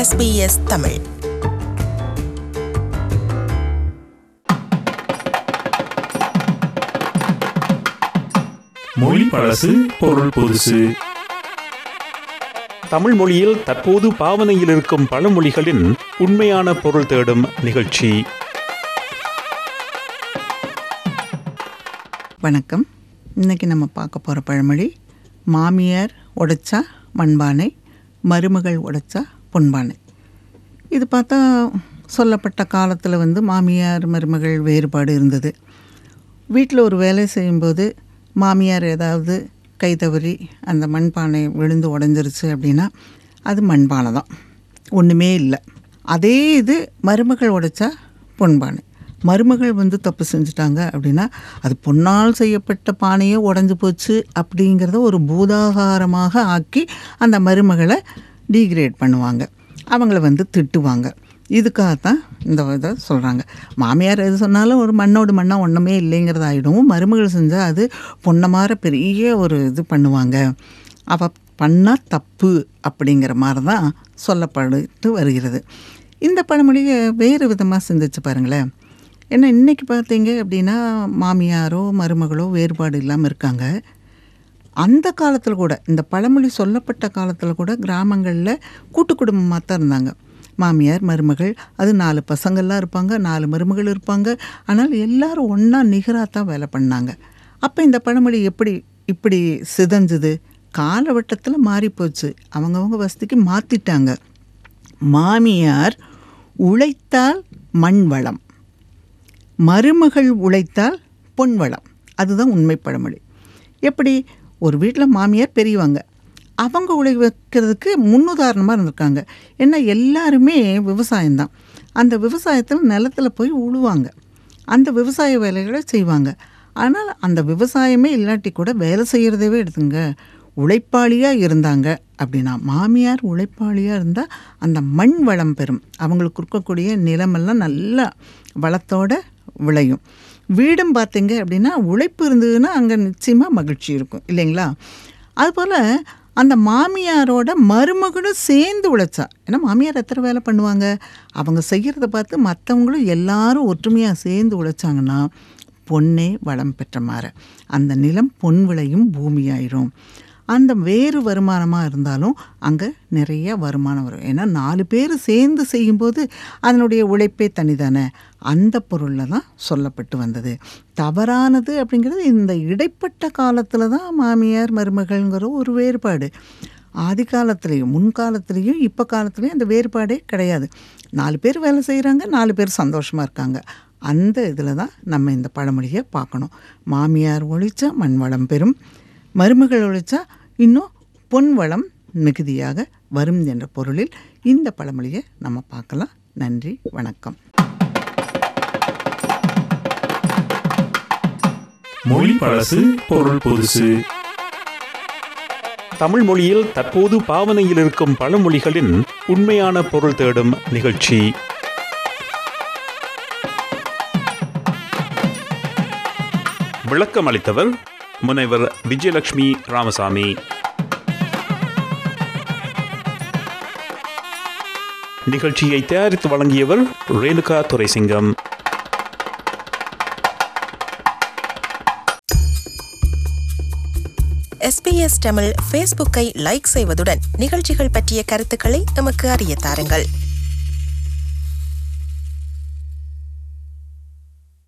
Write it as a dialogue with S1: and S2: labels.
S1: SBS Tamil
S2: மொழி பழசு பொருள் புதுசு தமிழ் மொழியில் தற்போது பாவனையில் இருக்கும் பழமொழிகளின் உண்மையான பொருள் தேடும் நிகழ்ச்சி
S3: வணக்கம் இன்னைக்கு நம்ம பார்க்க போகிற பழமொழி மாமியார் உடைச்சா மண்பானை மருமகள் உடைச்சா பொன்பானை இது பார்த்தா சொல்லப்பட்ட காலத்தில் வந்து மாமியார் மருமகள் வேறுபாடு இருந்தது வீட்டில் ஒரு வேலை செய்யும்போது மாமியார் ஏதாவது கை தவறி அந்த மண்பானை விழுந்து உடஞ்சிருச்சு அப்படின்னா அது மண்பானை தான் ஒன்றுமே இல்லை அதே இது மருமகள் உடைச்சா பொன்பானை மருமகள் வந்து தப்பு செஞ்சுட்டாங்க அப்படின்னா அது பொன்னால் செய்யப்பட்ட பானையே உடஞ்சி போச்சு அப்படிங்கிறத ஒரு பூதாகாரமாக ஆக்கி அந்த மருமகளை டீக்ரேட் பண்ணுவாங்க அவங்கள வந்து திட்டுவாங்க இதுக்காகத்தான் இந்த இதை சொல்கிறாங்க மாமியார் எது சொன்னாலும் ஒரு மண்ணோடு மண்ணாக ஒன்றுமே இல்லைங்கிறது ஆகிடும் மருமகள் செஞ்சால் அது பொண்ணமார பெரிய ஒரு இது பண்ணுவாங்க அவள் பண்ணால் தப்பு அப்படிங்கிற மாதிரி தான் சொல்லப்பட்டு வருகிறது இந்த பழமொழியை வேறு விதமாக சிந்திச்சு பாருங்களேன் ஏன்னா இன்றைக்கி பார்த்தீங்க அப்படின்னா மாமியாரோ மருமகளோ வேறுபாடு இல்லாமல் இருக்காங்க அந்த காலத்தில் கூட இந்த பழமொழி சொல்லப்பட்ட காலத்தில் கூட கிராமங்களில் கூட்டு குடும்பமாக தான் இருந்தாங்க மாமியார் மருமகள் அது நாலு பசங்கள்லாம் இருப்பாங்க நாலு மருமகள் இருப்பாங்க ஆனால் எல்லாரும் ஒன்றா நிகராக தான் வேலை பண்ணாங்க அப்போ இந்த பழமொழி எப்படி இப்படி சிதஞ்சுது காலவட்டத்தில் மாறிப்போச்சு அவங்கவுங்க வசதிக்கு மாற்றிட்டாங்க மாமியார் உழைத்தால் மண் வளம் மருமகள் உழைத்தால் பொன் வளம் அதுதான் உண்மை பழமொழி எப்படி ஒரு வீட்டில் மாமியார் பெரியவங்க அவங்க உழை வைக்கிறதுக்கு முன்னுதாரணமாக இருந்திருக்காங்க ஏன்னா எல்லாருமே விவசாயம்தான் அந்த விவசாயத்தில் நிலத்தில் போய் உழுவாங்க அந்த விவசாய வேலைகளை செய்வாங்க ஆனால் அந்த விவசாயமே இல்லாட்டி கூட வேலை செய்கிறதவே எடுத்துங்க உழைப்பாளியாக இருந்தாங்க அப்படின்னா மாமியார் உழைப்பாளியாக இருந்தால் அந்த மண் வளம் பெறும் அவங்களுக்கு இருக்கக்கூடிய நிலமெல்லாம் நல்லா வளத்தோட விளையும் வீடும் பார்த்தீங்க அப்படின்னா உழைப்பு இருந்ததுன்னா அங்கே நிச்சயமாக மகிழ்ச்சி இருக்கும் இல்லைங்களா அதுபோல் அந்த மாமியாரோட மருமகளும் சேர்ந்து உழைச்சா ஏன்னா மாமியார் எத்தனை வேலை பண்ணுவாங்க அவங்க செய்கிறத பார்த்து மற்றவங்களும் எல்லாரும் ஒற்றுமையாக சேர்ந்து உழைச்சாங்கன்னா பொன்னே வளம் பெற்ற மாற அந்த நிலம் பொன் விளையும் பூமியாயிரும் அந்த வேறு வருமானமாக இருந்தாலும் அங்கே நிறைய வருமானம் வரும் ஏன்னா நாலு பேர் சேர்ந்து செய்யும்போது அதனுடைய உழைப்பே தனிதானே அந்த பொருளில் தான் சொல்லப்பட்டு வந்தது தவறானது அப்படிங்கிறது இந்த இடைப்பட்ட காலத்தில் தான் மாமியார் மருமகள்ங்கிற ஒரு வேறுபாடு ஆதி காலத்துலேயும் முன்காலத்துலேயும் இப்போ காலத்துலேயும் அந்த வேறுபாடே கிடையாது நாலு பேர் வேலை செய்கிறாங்க நாலு பேர் சந்தோஷமாக இருக்காங்க அந்த இதில் தான் நம்ம இந்த பழமொழியை பார்க்கணும் மாமியார் ஒழிச்சா மண் வளம் பெறும் மருமகள் ஒழிச்சா இன்னும் பொன் வளம் மிகுதியாக வரும் என்ற பொருளில் இந்த பழமொழியை நம்ம பார்க்கலாம் நன்றி வணக்கம்
S2: மொழி பழசு பொருள் புதுசு தமிழ் மொழியில் தற்போது பாவனையில் இருக்கும் பழமொழிகளின் உண்மையான பொருள் தேடும் நிகழ்ச்சி விளக்கம் அளித்தவர் முனைவர் விஜயலட்சுமி ராமசாமி நிகழ்ச்சியை தயாரித்து வழங்கியவர் ரேணுகா துரைசிங்கம்
S1: SBS தமிழ் ஃபேஸ்புக்கை லைக் செய்வதுடன் நிகழ்ச்சிகள் பற்றிய கருத்துக்களை எமக்கு அறிய தாருங்கள்